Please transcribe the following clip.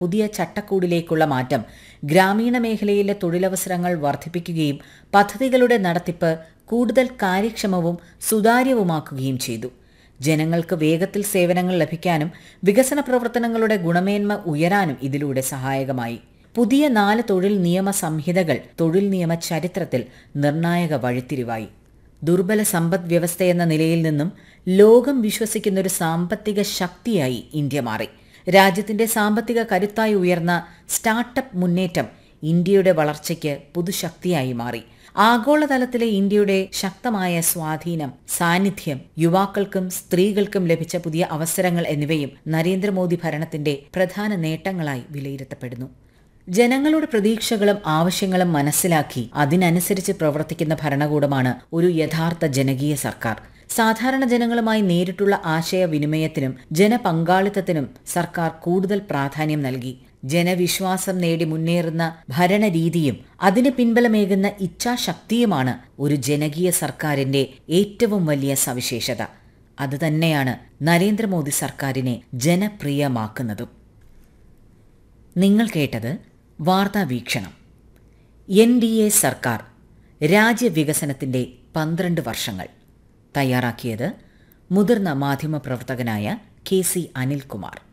പുതിയ ചട്ടക്കൂടിലേക്കുള്ള മാറ്റം ഗ്രാമീണ മേഖലയിലെ തൊഴിലവസരങ്ങൾ വർദ്ധിപ്പിക്കുകയും പദ്ധതികളുടെ നടത്തിപ്പ് കൂടുതൽ കാര്യക്ഷമവും സുതാര്യവുമാക്കുകയും ചെയ്തു ജനങ്ങൾക്ക് വേഗത്തിൽ സേവനങ്ങൾ ലഭിക്കാനും വികസന പ്രവർത്തനങ്ങളുടെ ഗുണമേന്മ ഉയരാനും ഇതിലൂടെ സഹായകമായി പുതിയ നാല് തൊഴിൽ നിയമ സംഹിതകൾ തൊഴിൽ നിയമ ചരിത്രത്തിൽ നിർണായക വഴിത്തിരിവായി ദുർബല സമ്പദ് വ്യവസ്ഥയെന്ന നിലയിൽ നിന്നും ലോകം വിശ്വസിക്കുന്ന ഒരു സാമ്പത്തിക ശക്തിയായി ഇന്ത്യ മാറി രാജ്യത്തിന്റെ സാമ്പത്തിക കരുത്തായി ഉയർന്ന സ്റ്റാർട്ടപ്പ് മുന്നേറ്റം ഇന്ത്യയുടെ വളർച്ചയ്ക്ക് പുതുശക്തിയായി മാറി ആഗോളതലത്തിലെ ഇന്ത്യയുടെ ശക്തമായ സ്വാധീനം സാന്നിധ്യം യുവാക്കൾക്കും സ്ത്രീകൾക്കും ലഭിച്ച പുതിയ അവസരങ്ങൾ എന്നിവയും നരേന്ദ്രമോദി ഭരണത്തിന്റെ പ്രധാന നേട്ടങ്ങളായി വിലയിരുത്തപ്പെടുന്നു ജനങ്ങളുടെ പ്രതീക്ഷകളും ആവശ്യങ്ങളും മനസ്സിലാക്കി അതിനനുസരിച്ച് പ്രവർത്തിക്കുന്ന ഭരണകൂടമാണ് ഒരു യഥാർത്ഥ ജനകീയ സർക്കാർ സാധാരണ ജനങ്ങളുമായി നേരിട്ടുള്ള ആശയവിനിമയത്തിനും ജനപങ്കാളിത്തത്തിനും സർക്കാർ കൂടുതൽ പ്രാധാന്യം നൽകി ജനവിശ്വാസം നേടി മുന്നേറുന്ന ഭരണരീതിയും അതിന് പിൻബലമേകുന്ന ഇച്ഛാശക്തിയുമാണ് ഒരു ജനകീയ സർക്കാരിന്റെ ഏറ്റവും വലിയ സവിശേഷത അതുതന്നെയാണ് നരേന്ദ്രമോദി സർക്കാരിനെ ജനപ്രിയമാക്കുന്നതും നിങ്ങൾ കേട്ടത് വാർത്താ വീക്ഷണം എൻ ഡി എ സർക്കാർ രാജ്യവികസനത്തിന്റെ പന്ത്രണ്ട് വർഷങ്ങൾ തയ്യാറാക്കിയത് മുതിർന്ന മാധ്യമപ്രവർത്തകനായ കെ സി അനിൽകുമാർ